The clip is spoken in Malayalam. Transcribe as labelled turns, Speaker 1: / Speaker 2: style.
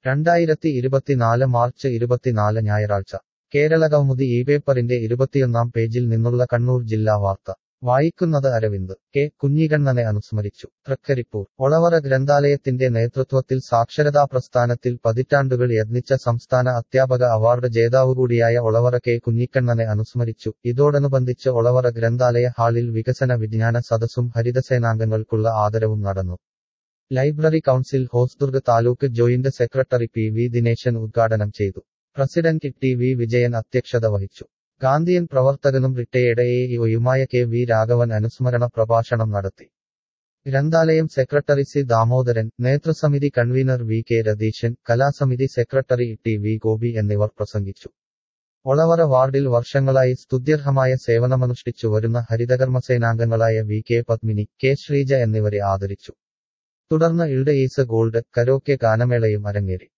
Speaker 1: രണ്ടായിരത്തി ഇരുപത്തിനാല് മാർച്ച് ഇരുപത്തിനാല് ഞായറാഴ്ച കേരളകൗമുദി ഈ പേപ്പറിന്റെ ഇരുപത്തിയൊന്നാം പേജിൽ നിന്നുള്ള കണ്ണൂർ ജില്ലാ വാർത്ത വായിക്കുന്നത് അരവിന്ദ് കെ കുഞ്ഞിക്കണ്ണനെ അനുസ്മരിച്ചു തൃക്കരിപ്പൂർ ഒളവറ ഗ്രന്ഥാലയത്തിന്റെ നേതൃത്വത്തിൽ സാക്ഷരതാ പ്രസ്ഥാനത്തിൽ പതിറ്റാണ്ടുകൾ യത്നിച്ച സംസ്ഥാന അധ്യാപക അവാർഡ് ജേതാവുകൂടിയായ ഒളവറ കെ കുഞ്ഞിക്കണ്ണനെ അനുസ്മരിച്ചു ഇതോടനുബന്ധിച്ച് ഒളവറ ഗ്രന്ഥാലയ ഹാളിൽ വികസന വിജ്ഞാന സദസ്സും ഹരിതസേനാംഗങ്ങൾക്കുള്ള ആദരവും നടന്നു library council Hosdurg taluk joint secretary P V Dineshan ഉദ്ഘാടനം ചെയ്തു പ്രസിഡന്റ് ടി വി വിജയൻ അധ്യക്ഷത വഹിച്ചു ഗാന്ധിയൻ പ്രവർത്തകനും റിട്ടയേർഡ് എ ഇഒയുമായ കെ വി രാഘവൻ അനുസ്മരണ പ്രഭാഷണം നടത്തി ഗ്രന്ഥാലയം സെക്രട്ടറി സി ദാമോദരൻ നേതൃസമിതി കൺവീനർ വി കെ രതീശൻ കലാസമിതി സെക്രട്ടറി ടി വി ഗോപി എന്നിവർ പ്രസംഗിച്ചു ഒളവറ വാർഡിൽ വർഷങ്ങളായി സ്തുത്യർഹമായ സേവനമനുഷ്ഠിച്ചു വരുന്ന ഹരിതകർമ്മസേനാംഗങ്ങളായ V K Padmini K Sreeja എന്നിവരെ ആദരിച്ചു തുടർന്ന് ഇൽഡ ഈസ് ഗോൾഡ് കരോക്കെ ഗാനമേളയും അരങ്ങേറി